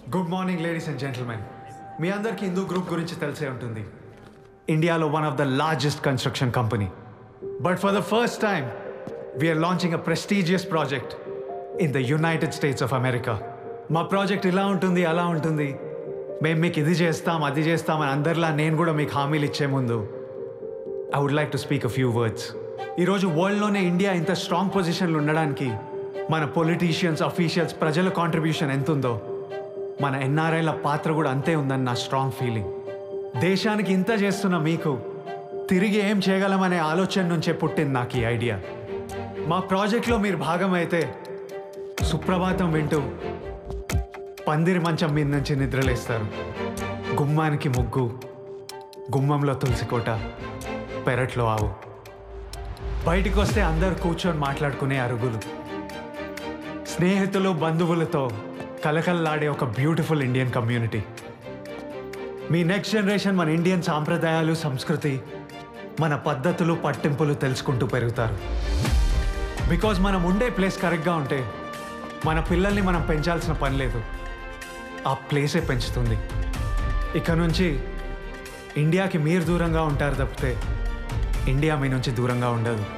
good morning ladies and gentlemen మీ అందరికీ Hindu group గురించి తెలిసే ఉంటుంది ఇండియాలో one of the largest construction company but for the first time we are launching a prestigious project in the United States of America మా project ఇలా ఉంటుంది అలా ఉంటుంది మేము మీకు ఇది చేస్తాం అది చేస్తాం అని అందరిలా నేను కూడా మీకు హామీలు ఇచ్చే ముందు I would like to speak a few words ఈరోజు వరల్డ్లోనే ఇండియా ఇంత స్ట్రాంగ్ పొజిషన్లో ఉండడానికి మన పొలిటీషియన్స్ అఫీషియల్స్ ప్రజల కాంట్రిబ్యూషన్ ఎంత ఉందో మన ఎన్ఆర్ఐల పాత్ర కూడా అంతే ఉందని నా స్ట్రాంగ్ ఫీలింగ్ దేశానికి ఇంత చేస్తున్న మీకు తిరిగి ఏం చేయగలమనే ఆలోచన నుంచే పుట్టింది నాకు ఈ ఐడియా మా ప్రాజెక్ట్లో మీరు భాగమైతే సుప్రభాతం వింటూ పందిరి మంచం మీద నుంచి నిద్రలేస్తారు గుమ్మానికి ముగ్గు గుమ్మంలో తులసికోట పెరట్లో ఆవు బయటికి వస్తే అందరు కూర్చొని మాట్లాడుకునే అరుగులు స్నేహితులు బంధువులతో కలకల్లాడే ఒక బ్యూటిఫుల్ ఇండియన్ కమ్యూనిటీ మీ నెక్స్ట్ జనరేషన్ మన ఇండియన్ సాంప్రదాయాలు సంస్కృతి మన పద్ధతులు పట్టింపులు తెలుసుకుంటూ పెరుగుతారు బికాజ్ మనం ఉండే ప్లేస్ కరెక్ట్గా ఉంటే మన పిల్లల్ని మనం పెంచాల్సిన పని లేదు ఆ ప్లేసే పెంచుతుంది ఇక నుంచి ఇండియాకి మీరు దూరంగా ఉంటారు తప్పితే ఇండియా మీ నుంచి దూరంగా ఉండదు